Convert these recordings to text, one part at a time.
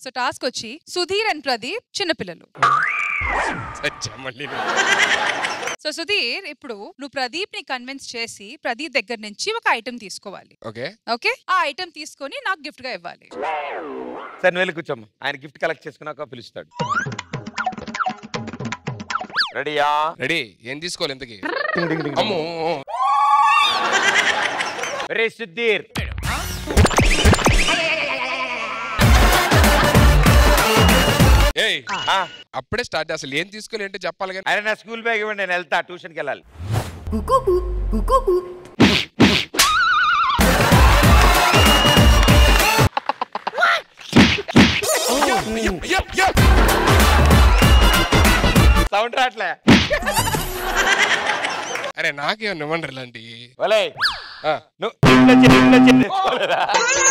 So task వచ్చి Sudheer and Pradeep చిన్నపిల్లలు సచ్చా మళ్ళీ సో సుధీర్ ఇప్పుడు నువ్వు ప్రదీప్ ని కన్విన్స్ చేసి ప్రదీప్ దగ్గర నుంచి ఒక ఐటెం తీసుకోవాలి ఓకే ఓకే ఆ ఐటెం తీసుకొని నాకు గిఫ్ట్ గా ఇవ్వాలి సరే నువ్వు వెళ్ళి కూర్చోమ్మ ఆయన గిఫ్ట్ కలెక్ట్ చేసుకున్నాక పిలుస్తాడు రెడీయా రెడీ ఏం తీసుకోవాలి ఇంతకి అమ్మో రే సుధీర్ ఏయ్ ఆ, అప్పుడే స్టార్ట్ అసలు ఏం తీసుకోవాలి ఏంటో చెప్పాలి కానీ అరే నా స్కూల్ బ్యాగ్ ఇవ్వండి నేను వెళ్తా ట్యూషన్కి వెళ్ళాలి యప్, యప్. సౌండ్ రావట్లే అరే నాకేమన్నా ఇవ్వండి ఇలాంటి ఒలే నువ్వు ఇంట్లో చె- ఇంట్లో చె- తెచ్చుకోలేదా?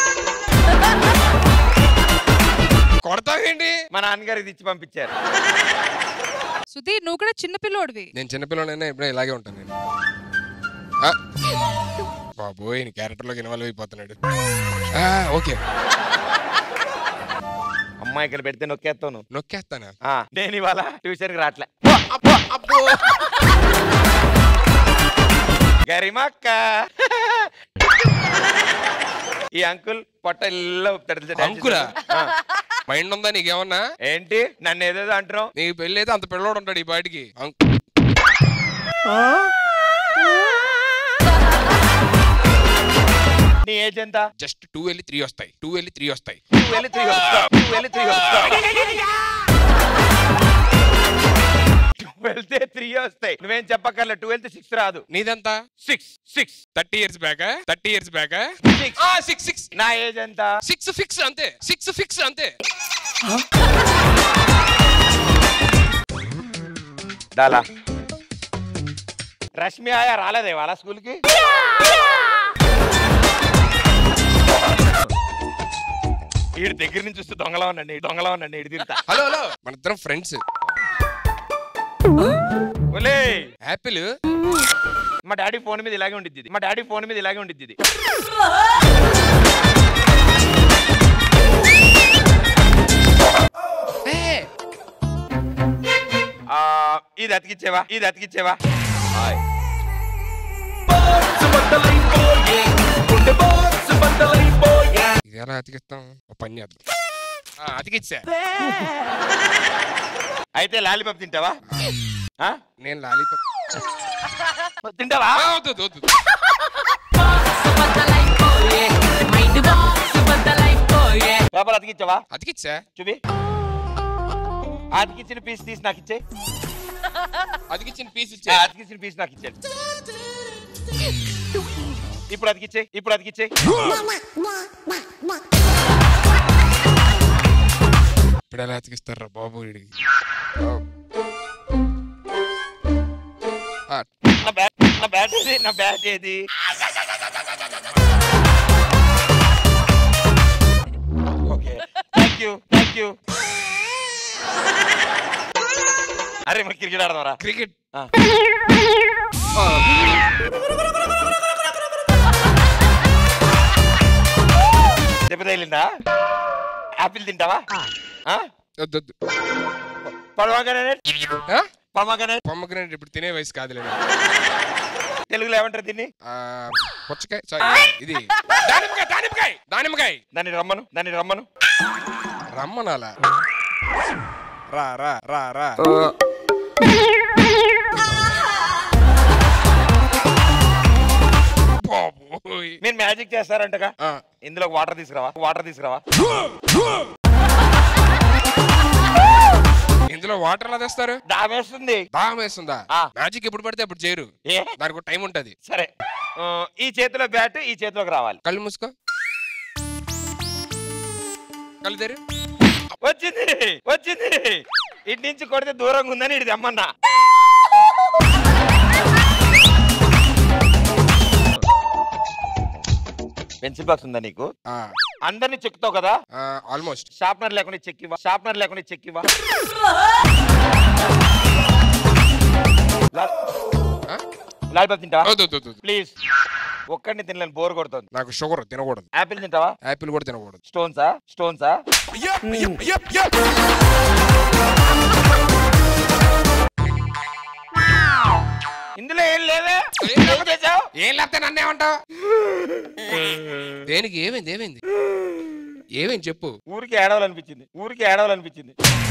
కొడతావేంటి మా నాన్నగారికి ఇచ్చి పంపించారు సుధీర్ నువ్వు కూడా చిన్నపిల్లోడివి నేను చిన్నపిల్లనైనా ఎప్పుడూ ఇలాగే ఉంటాను నేను ఆ. బాబోయ్ నీ క్యారెక్టర్లోకి ఇన్వాల్వ్ అయిపోతున్నాడు ఆ, ఓకే అమ్మాయి ఇక్కడ పెడితే నొక్కేస్తాను నొక్కేస్తానా ఆ, నేను ఇవాళ ట్యూషన్కి రావట్లే గరిమక్క ఈ అంకుల్ పొట్ట ఇల్లు ఊపుతాడు తెలుసా dance అంకులా? ఆ. మైండ్ ఉందా నీకేమన్నా ఏంటి నన్ను ఏదేదో అంటున్నావు నీకు పెళ్ళి అయితే అంత పిల్లోడు ఉంటాడు ఈ పాటికి అంక్- నీ ఏజ్ ఎంత జస్ట్ టూ వెళ్ళి త్రీ వస్తాయి టూ వెళ్ళి త్రీ వస్తాయి నువ్వు వెళ్ళి త్రీ వస్తావు నువ్వు వెళ్ళి త్రీ వస్తావు నువ్వు వెళ్తే త్రీ వస్తాయి నువ్వేం చెప్పక్కర్లే టూ వెళ్తే సిక్స్ రాదు నీదెంత six six thirty years back thirty years back six six six నా ఏజ్ ఎంత సిక్స్ ఫిక్స్ అంతే సిక్స్ ఫిక్స్ అంతే డాలా రష్మి ఆయా రాలేదే వాళ్ళ స్కూల్కి ఈడు దగ్గర నుంచి చూస్తే దొంగలా ఉండండి దొంగలా ఉండండి ఇటు తిరుగుతా హలో హలో మన ఇద్దరం ఫ్రెండ్స్ ఒలే యాపిల్ మా డాడీ ఫోన్ మీద ఇలాగే ఉండిద్ది ఇది. మా డాడీ ఫోన్ మీద ఇలాగే ఉండిద్ది ఇది. ఆ, ఇది అతికిచ్చేవా ఇది అతికిచ్చేవా హాయ్ ఇది ఎలా అతికిస్తాం ఓ పని చేద్దాం ఆ, అతికిచ్చా అయితే లాలీపాప్ తింటావా ఆ? నేను లాలీపాప్ తింటావా ఆ, వద్దు వద్దు, వద్దు పేపర్ అతికిచ్చావా అతికిచ్చా చూపి అతికిచ్చిన పీస్ తీసి నాకు ఇచ్చే అతికిచ్చిన పీస్ ఇచ్చా అతికిచ్చిన పీస్ నాకు ఇచ్చాడు ఇప్పుడు అతికిచ్చే ఇప్పుడు అతికిచ్చే ఇప్పుడు ఎలా అతికిస్తారా బాబు వీడికి ఆ, నా బ్యాట్ నా బ్యాట్ ఏది నా బ్యాట్ ఏది okay thank you thank you అరే మరి క్రికెట్ ఆడదాంరా క్రికెట్ ఆ. దెబ్బ తగిలిందా ఆపిల్ తింటావా ఆ? వద్దు వద్దు పొడవగానే ఆ? పొడవగానే పొమ్మగ్రనేట్ ఇప్పుడు తినే వయసు కాదులే తెలుగులో ఏమంటారు దీన్ని ఆ, పుచ్చకాయ సారీ ఇది దానిమ్మకాయ దానిమ్మకాయ దానిమ్మకాయ దాన్ని రమ్మను దాన్ని రమ్మను రమ్మనాలా రా రా రా రా బాబోయ్ మీరు మ్యాజిక్ చేస్తారంటగా ఆ, ఇందులో వాటర్ తీసుకురావా వాటర్ తీసుకురావా ఇందులో వాటర్ ఎలా తెస్తారు దామేస్తుంది దాహం వేస్తుందా ఆ. మ్యాజిక్ ఎప్పుడు పడితే అప్పుడు చేయరు ఏ దానికి టైం ఉంటది సరే ఆ, ఈ చేతిలో బ్యాట్ ఈ చేతిలోకి రావాలి కళ్ళు మూసుకో కళ్ళు తెరు వచ్చింది వచ్చింది ఇటు నుంచి కొడితే దూరంగా ఉందని ఇటు తెమ్మన్నా పెన్సిల్ బాక్స్ ఉందా నీకు అందరినీ చెక్కుతావు కదా ఆల్మోస్ట్ షార్ప్నర్ లేకుండా చెక్కివా షార్ప్నర్ లేకుండా చెక్కివా లాలిపాప్ తింటావా వద్దు, వద్దు, వద్దు, వద్దు. ప్లీజ్ ఒక్కడిని తినలేను బోర్ కొడుతుంది నాకు షుగర్ తినకూడదు యాపిల్ తింటావా యాపిల్ కూడా తినకూడదు స్టోన్సా స్టోన్సా ఇందులో ఏం లేవే ఏం చేసావు ఏం లేకపోతే నన్ను ఏమంటావు దేనికి ఏమైంది ఏమైంది ఏమైంది చెప్పు ఊరికి ఏడవాలనిపించింది ఊరికి ఏడవాలనిపించింది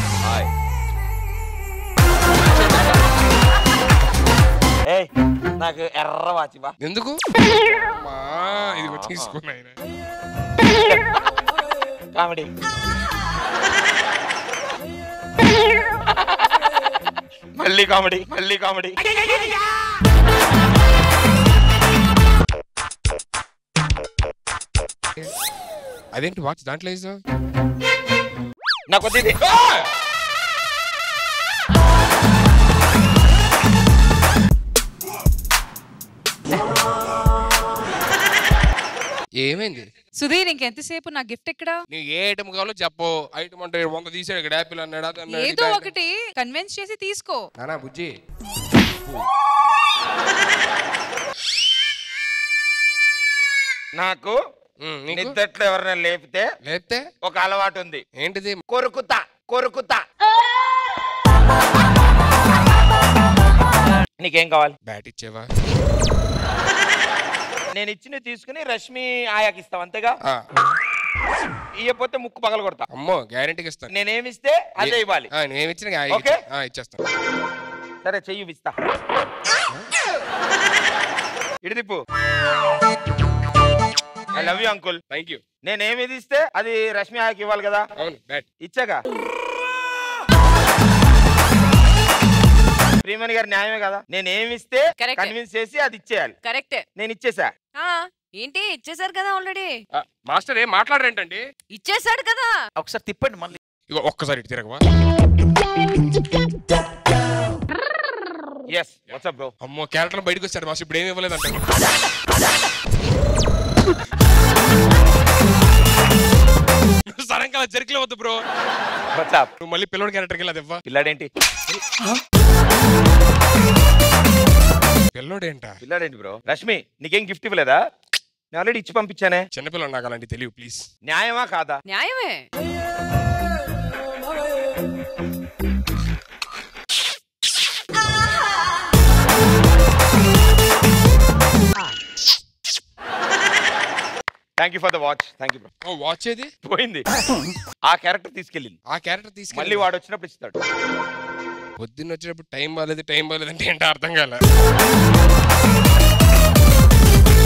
ఏయ్ నాకు ఎర్ర వాచివా ఎందుకు అమ్మా, ఇదిగో తీసుకున్నా ఆయన. కామెడీ మళ్ళీ కామెడీ మళ్ళీ కామెడీ అదేంటి వాచ్ దాంట్లో వేసావు నాకు వద్దు ఇది. ఏమైంది సుధీర్ ఇంకెంతసేపు నా గిఫ్ట్ ఎక్కడా నీకు ఏ ఐటమ్ కావాలో చెప్పు ఐటమ్ అంటే వంద తీసాడు ఇక్కడ యాపిల్ అన్నాడు అది అన్నాడు, ఏదో ఇది అన్నాడు. ఒకటి కన్విన్స్ చేసి తీసుకో నానా బుజ్జి నాకు ఉమ్, నీకు నిద్దట్లో ఎవరైనా లేపితే లేపితే ఒక అలవాటు ఉంది ఏంటిది కొరుకుతా కొరుకుతా నీకేం కావాలి బ్యాట్ ఇచ్చేవా నేను ఇచ్చిన తీసుకుని రష్మి ఆయాకి ఇస్తాం అంతేగా ఆ, ఇయ్యపోతే ముక్కు పగల కొడతా అమ్మో గ్యారంటీకి ఇస్తాను నేనేమిస్తే అదే ఇవ్వాలి ఆ, నేను ఇచ్చిన ఓకే? ఇచ్చేస్తాను సరే చెయ్యి ఇస్తా ఇడిదిప్పు I love you uncle thank you నేనేమి ఇస్తే అది రష్మి ఆయాకి ఇవ్వాలి కదా అవును బ్యాట్ ఇచ్చాగా ప్రియమణి గారి న్యాయమే కదా నేను ఏమి ఇస్తే Correct. కన్విన్స్ చేసి అది ఇచ్చేయాలి కరెక్టే నేను ఇచ్చేసా ఆ, ఏంటి ఇచ్చేసారు కదా ఆల్రెడీ మాస్టర్ ఏం మాట్లాడరేంటండి ఇచ్చేసాడు కదా ఒకసారి తిప్పండి మళ్ళీ ఇగో ఒక్కసారి ఇటు తిరగవా ఎస్ వాట్సాప్ బ్రో అమ్మో క్యారెక్టర్ బయటకు వచ్చాడు మాస్టర్ ఇప్పుడు ఏమి ఇవ్వలేదంట సడన్ గా జరికలే వద్దు బ్రో వాట్సాప్ నువ్వు మళ్ళీ పిల్లడి క్యారెక్టర్కి వెళ్ళదు ఇవ్వ పిల్లాడేంటి పిల్లోడేంట పిల్లాడేంటి బ్రో రష్మి నీకేం గిఫ్ట్ ఇవ్వలేదా నేను ఆల్రెడీ ఇచ్చి పంపించానే చిన్నపిల్లడు నాకు అలాంటి తెలియదు ప్లీజ్ న్యాయమా కాదా న్యాయమే thank you for the watch thank you bro ఓ వాచ్ ఏది పోయింది ఆ క్యారెక్టర్ తీసుకెళ్ళింది ఆ క్యారెక్టర్ తీసుకెళ్ళి మళ్ళీ వాడు వచ్చినప్పుడు ఇస్తాడు పొద్దున్న వచ్చేటప్పుడు టైం బాగాలేదు టైం బాగాలేదు అంటే ఏంటో అర్థం కాలే